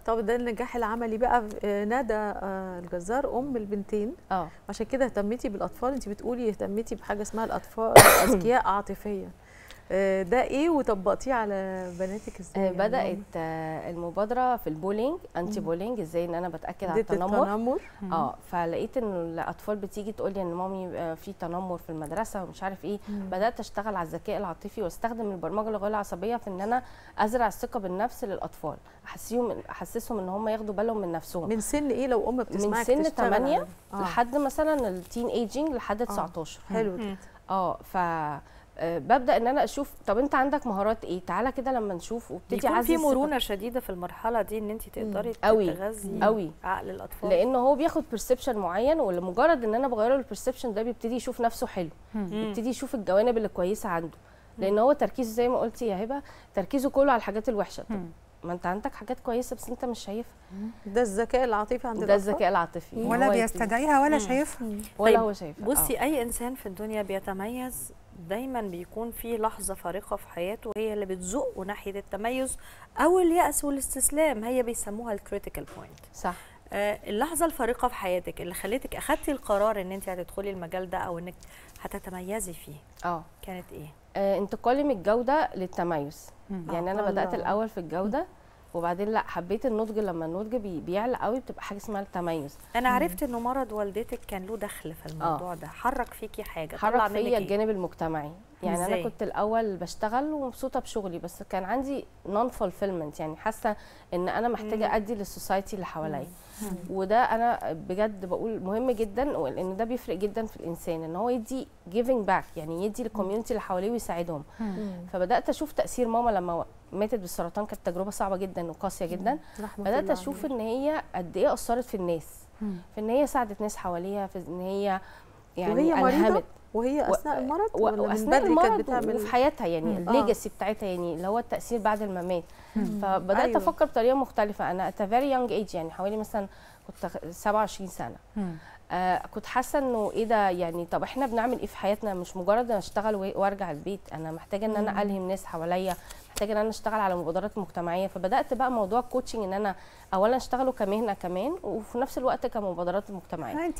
طب ده النجاح العملي بقى آه، ندى آه، الجزار ام البنتين اه عشان كده اهتميتي بالاطفال انت بتقولي اهتميتي بحاجه اسمها الاطفال الاذكياء عاطفيا آه، ده ايه وطبقتيه على بناتك ازاي آه، يعني؟ بدات آه، المبادره في البولينج انتي بولينج ازاي ان انا بتاكد على ضد التنمر التنمر اه فلقيت ان الاطفال بتيجي تقول لي ان مامي آه، في تنمر في المدرسه ومش عارف ايه بدات اشتغل على الذكاء العاطفي واستخدم البرمجه اللغويه العصبيه في ان انا ازرع الثقه بالنفس للاطفال احسسهم احسسهم ان هم ياخدوا بالهم من نفسهم من سن ايه لو ام بتسمعك من سن تشتغل 8 على- آه. لحد مثلا التين ايجينج لحد 19 حلو كده اه ف آه، ببدا ان انا اشوف طب انت عندك مهارات ايه تعالى كده لما نشوف وابتدي بيكون اعزز في ثقة- مرونه شديده في المرحله دي ان انت تقدري أوي. تغذي أوي. عقل الاطفال لان هو بياخد بيرسبشن معين ولمجرد ان انا بغير له البيرسبشن ده بيبتدي يشوف نفسه حلو يبتدي يشوف الجوانب اللي كويسه عنده لان هو تركيزه زي ما قلتي يا هبه تركيزه كله على الحاجات الوحشه طب ما انت عندك حاجات كويسه بس انت مش شايفها ده الذكاء العاطفي عند ده الأطفال؟ الذكاء العاطفي إن ولا هو يبتدي- بيستدعيها ولا شايفها ولا طيب، هو شايفها بصي اي انسان في الدنيا بيتميز دايما بيكون في لحظه فارقه في حياته هي اللي بتزقه ناحيه التميز او الياس والاستسلام هي بيسموها الكريتيكال بوينت صح آه، اللحظه الفارقه في حياتك اللي خلتك اخدتي القرار ان انت هتدخلي المجال ده او انك هتتميزي فيه اه كانت ايه آه، انتقالي من الجوده للتميز يعني انا آه، بدات الله. الاول في الجوده وبعدين لا حبيت النضج لما النضج بي- بيعلى قوي بتبقى حاجه اسمها التميز انا عرفت انه مرض والدتك كان له دخل في الموضوع ده حرك فيكي حاجه طلع حرك منك فيا إيه؟ الجانب المجتمعي يعني إزاي؟ انا كنت الاول بشتغل ومبسوطه بشغلي بس كان عندي نون فولفيلمنت يعني حاسه ان انا محتاجه ادي للسوسايتي اللي حواليا وده انا بجد بقول مهم جدا لان ده بيفرق جدا في الانسان ان هو يدي جيفنج باك يعني يدي للكوميونتي اللي حواليه ويساعدهم فبدات اشوف تاثير ماما لما ماتت بالسرطان كانت تجربه صعبه جدا وقاسيه جدا رحمة بدات الله اشوف عليها. ان هي قد ايه اثرت في الناس في ان هي ساعدت ناس حواليها في ان هي يعني وهي مريضة الهمت وهي و- اثناء المرض و- ولا من واثناء بدري كانت المرض بتعمل وفي حياتها يعني مم. الليجاسي بتاعتها يعني اللي هو التاثير بعد الممات فبدات أيوة. أيوة. افكر بطريقه مختلفه انا ات فيري يونج ايج يعني حوالي مثلا كنت 27 سنه آه كنت حاسه انه ايه ده يعني طب احنا بنعمل ايه في حياتنا مش مجرد ان اشتغل و- وارجع البيت انا محتاجه ان انا الهم ناس حواليا محتاجه ان انا اشتغل على مبادرات مجتمعيه فبدات بقى موضوع الكوتشنج ان انا اولا اشتغله كمهنه كمان وفي نفس الوقت كمبادرات مجتمعيه انت